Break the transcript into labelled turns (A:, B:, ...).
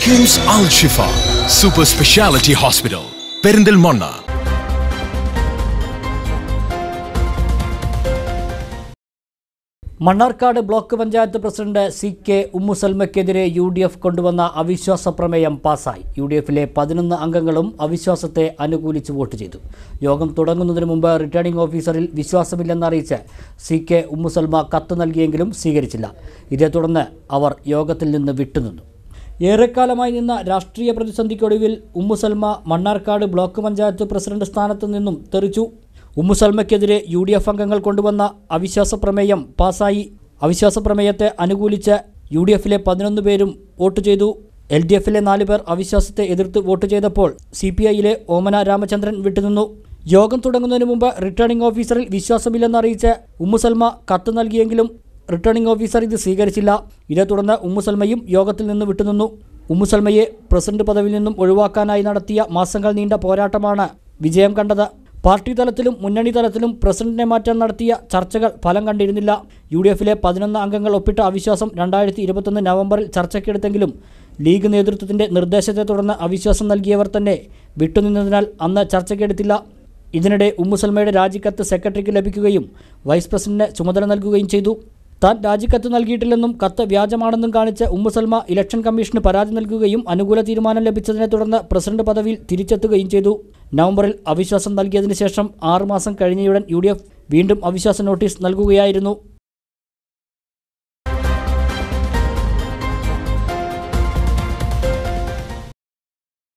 A: KIMS Al Shifa super speciality hospital Perinthalmanna
B: Mannarkkad block panchayat president C K ഉമ്മുസൽമയ്ക്കെതിരെ U D F കൊണ്ടുവന്ന അവിശ്വാസ പ്രമേയം പാസായി യു ഡി എഫിലെ പതിനൊന്ന് അംഗങ്ങളും അവിശ്വാസത്തെ അനുകൂലിച്ച് വോട്ട് ചെയ്തു യോഗം തുടങ്ങുന്നതിന് മുമ്പ് റിട്ടേണിംഗ് ഓഫീസറിൽ വിശ്വാസമില്ലെന്നറിയിച്ച് സി കെ ഉമ്മുസൽമ കത്ത് നൽകിയെങ്കിലും സ്വീകരിച്ചില്ല ഇതേ തുടർന്ന് അവർ യോഗത്തിൽ നിന്ന് വിട്ടുനിന്നു ഏറെക്കാലമായി നിന്ന രാഷ്ട്രീയ പ്രതിസന്ധിക്കൊടുവിൽ ഉമ്മുസൽമ മണ്ണാർക്കാട് ബ്ലോക്ക് പഞ്ചായത്ത് പ്രസിഡന്റ് സ്ഥാനത്തു നിന്നും തെറിച്ചു ഉമ്മുസൽമയ്ക്കെതിരെ യു ഡി എഫ് അംഗങ്ങൾ കൊണ്ടുവന്ന അവിശ്വാസ പ്രമേയം പാസായി അവിശ്വാസ പ്രമേയത്തെ അനുകൂലിച്ച് യു ഡി എഫിലെ പതിനൊന്ന് പേരും വോട്ട് ചെയ്തു എൽ ഡി എഫിലെ നാല് പേർ അവിശ്വാസത്തെ എതിർത്ത് വോട്ട് ചെയ്തപ്പോൾ സി പി ഐയിലെ ഓമന രാമചന്ദ്രൻ വിട്ടുനിന്നു യോഗം തുടങ്ങുന്നതിന് മുമ്പ് റിട്ടേണിംഗ് ഓഫീസറിൽ വിശ്വാസമില്ലെന്നറിയിച്ച് ഉമ്മുസൽമ കത്ത് നൽകിയെങ്കിലും റിട്ടേണിംഗ് ഓഫീസർ ഇത് സ്വീകരിച്ചില്ല ഇതേ തുടർന്ന് ഉമ്മുസൽമയും യോഗത്തിൽ നിന്ന് വിട്ടുനിന്നു ഉമ്മുസൽമയെ പ്രസിഡന്റ് പദവിയിൽ നിന്നും ഒഴിവാക്കാനായി നടത്തിയ മാസങ്ങൾ നീണ്ട പോരാട്ടമാണ് വിജയം കണ്ടത് പാർട്ടി തലത്തിലും മുന്നണി തലത്തിലും പ്രസിഡന്റിനെ മാറ്റാൻ നടത്തിയ ചർച്ചകൾ ഫലം കണ്ടിരുന്നില്ല യു ഡി എഫിലെ പതിനൊന്ന് അംഗങ്ങൾ ഒപ്പിട്ട അവിശ്വാസം രണ്ടായിരത്തി ഇരുപത്തൊന്ന് നവംബറിൽ ചർച്ചയ്ക്കെടുത്തെങ്കിലും ലീഗ് നേതൃത്വത്തിന്റെ നിർദ്ദേശത്തെ തുടർന്ന് അവിശ്വാസം നൽകിയവർ തന്നെ വിട്ടുനിന്നതിനാൽ അന്ന് ചർച്ചയ്ക്കെടുത്തില്ല ഇതിനിടെ ഉമ്മുസൽമയുടെ രാജിക്കത്ത് സെക്രട്ടറിക്ക് ലഭിക്കുകയും വൈസ് പ്രസിഡന്റിന് ചുമതല നൽകുകയും ചെയ്തു താൻ രാജിക്കത്ത് നൽകിയിട്ടില്ലെന്നും കത്ത് വ്യാജമാണെന്നും കാണിച്ച് ഉമ്മുസൽമ ഇലക്ഷൻ കമ്മീഷന് പരാതി നൽകുകയും അനുകൂല തീരുമാനം ലഭിച്ചതിനെ തുടർന്ന് പ്രസിഡന്റ് പദവിയിൽ തിരിച്ചെത്തുകയും ചെയ്തു നവംബറിൽ അവിശ്വാസം നൽകിയതിനു ശേഷം ആറുമാസം കഴിഞ്ഞയുടൻ യു വീണ്ടും അവിശ്വാസ നോട്ടീസ് നൽകുകയായിരുന്നു